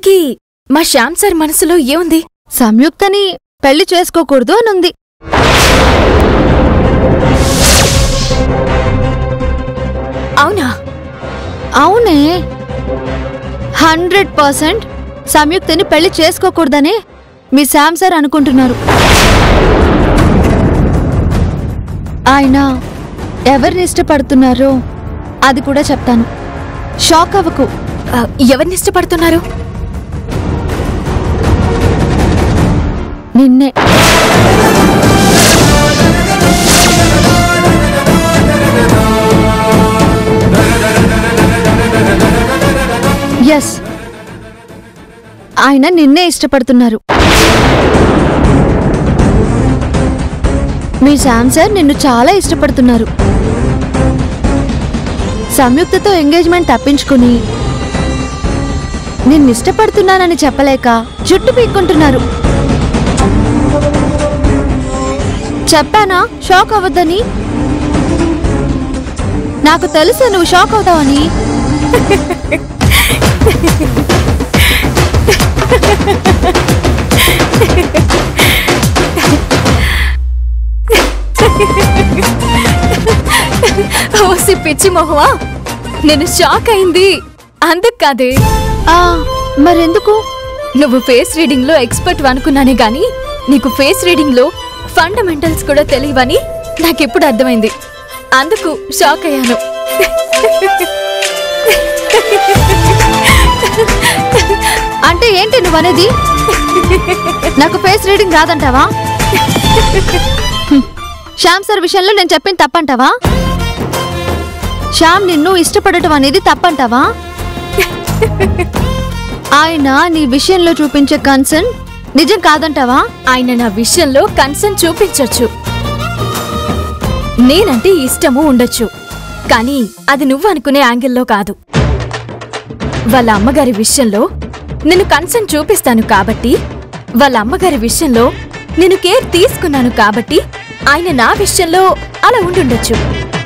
ఇంతకీ మా శ్యామ్ సార్ మనసులో ఏముంది సంయుక్తని పెళ్లి చేసుకోకూడదు అనుంది అవునా అవునే హండ్రెడ్ పర్సెంట్ సంయుక్తని పెళ్లి చేసుకోకూడదనే మీ శామ్ సార్ అనుకుంటున్నారు ఆయన ఎవరిని ఇష్టపడుతున్నారో అది కూడా చెప్తాను షాక్ అవ్వకు ఆ, ఎవరిని ఇష్టపడుతున్నారు నిన్నే ఎస్ ఆయన నిన్నే ఇష్టపడుతున్నారు మీ శామ్ సార్ నిన్ను చాలా ఇష్టపడుతున్నారు సంయుక్తతో ఎంగేజ్మెంట్ తప్పించుకుని నిన్ను ఇష్టపడుతున్నానని చెప్పలేక జుట్టు పీక్కుంటున్నారు చెప్పానా షాక్ అవ్వద్దని నాకు తెలుసు నువ్వు షాక్ అవుతావని ఓసి పిచ్చి మొహమా నేను షాక్ అయింది అందుకు కాదే ఆ మరెందుకు నువ్వు ఫేస్ రీడింగ్ లో ఎక్స్పర్ట్ అనుకున్నానే గాని నీకు ఫేస్ రీడింగ్ లో ఫండమెంటల్స్ కూడా తెలియవని నాకెప్పుడు అర్థమైంది అందుకు షాక్ అయ్యాను అంటే ఏంటి నువ్వు అనేది నాకు ఫేస్ రీడింగ్ రాదంటావా హ్మ్. శ్యామ్ సార్ విషయంలో నేను చెప్పింది తప్పంటావా శ్యామ్ నిన్ను ఇష్టపడటం అనేది తప్పంటావా ఆయన నీ విషయంలో చూపించే కన్సర్న్ నిజం కాదంటావా ఆయన నా విషయంలో కన్సర్న్ చూపించొచ్చు నేనంటే ఇష్టము ఉండొచ్చు కానీ అది నువ్వు అనుకునే యాంగిల్లో కాదు వాళ్ళ అమ్మగారి విషయంలో నేను కన్సర్న్ చూపిస్తాను కాబట్టి వాళ్ళ అమ్మగారి విషయంలో నేను కేర్ తీసుకున్నాను కాబట్టి ఆయన నా విషయంలో అలా ఉండుండొచ్చు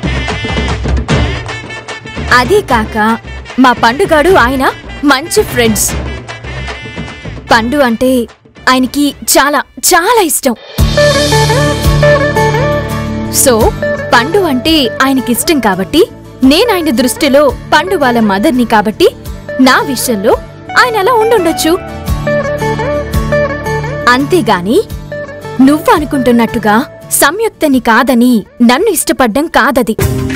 అదే కాక మా పండుగాడు ఆయన మంచి ఫ్రెండ్స్ పండు అంటే ఆయనకి చాలా చాలా ఇష్టం సో పండు అంటే ఆయనకి ఇష్టం కాబట్టి నేను ఆయన దృష్టిలో పండు వాళ్ళ మదర్ని కాబట్టి నా విషయంలో ఆయన అలా ఉండుండొచ్చు అంతేగాని నువ్వు అనుకుంటున్నట్టుగా సంయుక్తని కాదని నన్ను ఇష్టపడ్డం కాదది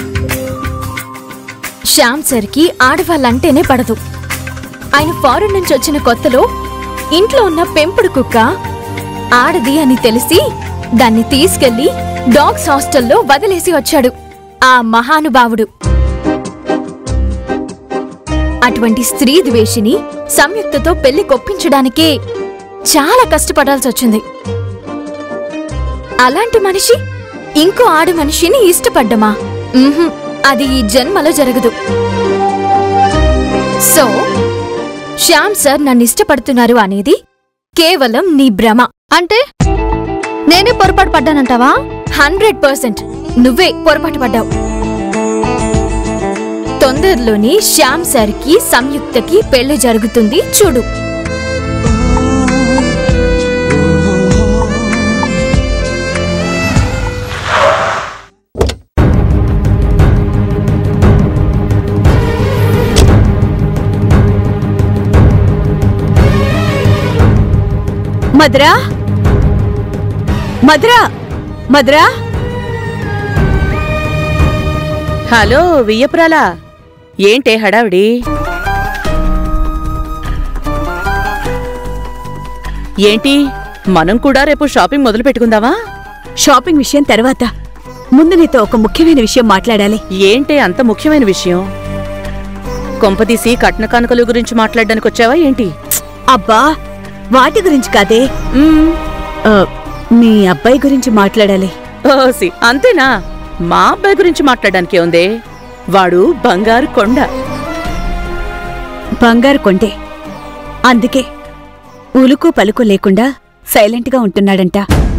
శ్యామ్ సర్కి ఆడవాళ్ళంటేనే పడదు ఆయన ఫారెన్ నుంచి వచ్చిన కొత్తలో ఇంట్లో ఉన్న పెంపుడు కుక్క ఆడది అని తెలిసి దాన్ని తీసుకెళ్లి డాగ్స్ హాస్టల్లో వదిలేసి వచ్చాడు ఆ మహానుభావుడు అటువంటి స్త్రీ ద్వేషిని సంయుక్తతో పెళ్లి కొప్పించడానికే చాలా కష్టపడాల్సి వచ్చింది అలాంటి మనిషి ఇంకో ఆడ మనిషిని ఇష్టపడ్డమా ఉహుం, అది ఈ జన్మలో జరగదు సో శ్యామ్ సార్ నన్ను ఇష్టపడుతున్నారు అనేది కేవలం నీ భ్రమ అంటే నేనే పొరపాటు పడ్డానంటావా హండ్రెడ్ పర్సెంట్ నువ్వే పొరపాటు పడ్డావు తొందరలోనే శ్యామ్ సార్కి సంయుక్తకి పెళ్లి జరుగుతుంది చూడు మద్రా మద్రా మద్రా హలో వియ్యపురాలా ఏంటే హడావిడి ఏంటి మనం కూడా రేపు షాపింగ్ మొదలు పెట్టుకుందామా షాపింగ్ విషయం తర్వాత ముందు నీతో ఒక ముఖ్యమైన విషయం మాట్లాడాలి ఏంటే అంత ముఖ్యమైన విషయం కొంపదీసి కట్న కానుకల గురించి మాట్లాడడానికి వచ్చావా ఏంటి అబ్బా వాటి గురించి కాదే మ్మ్, ఆ, మీ అబ్బాయి గురించి మాట్లాడాలి ఓసి అంతేనా మా అబ్బాయి గురించి మాట్లాడడానికే ఉందే వాడు బంగారు కొండ బంగారు కొండే అందుకే ఉలుకు పలుకు లేకుండా సైలెంట్గా ఉంటున్నాడంట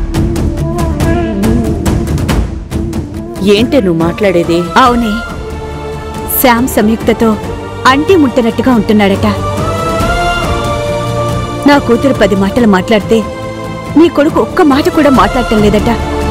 ఏంటే నువ్వు మాట్లాడేది అవునే శామ్ సంయుక్తతో అంటి ముట్టనట్టుగా ఉంటున్నాడట నా కూతురు పది మాటలు మాట్లాడితే నీ కొడుకు ఒక్క మాట కూడా మాట్లాడటం లేదట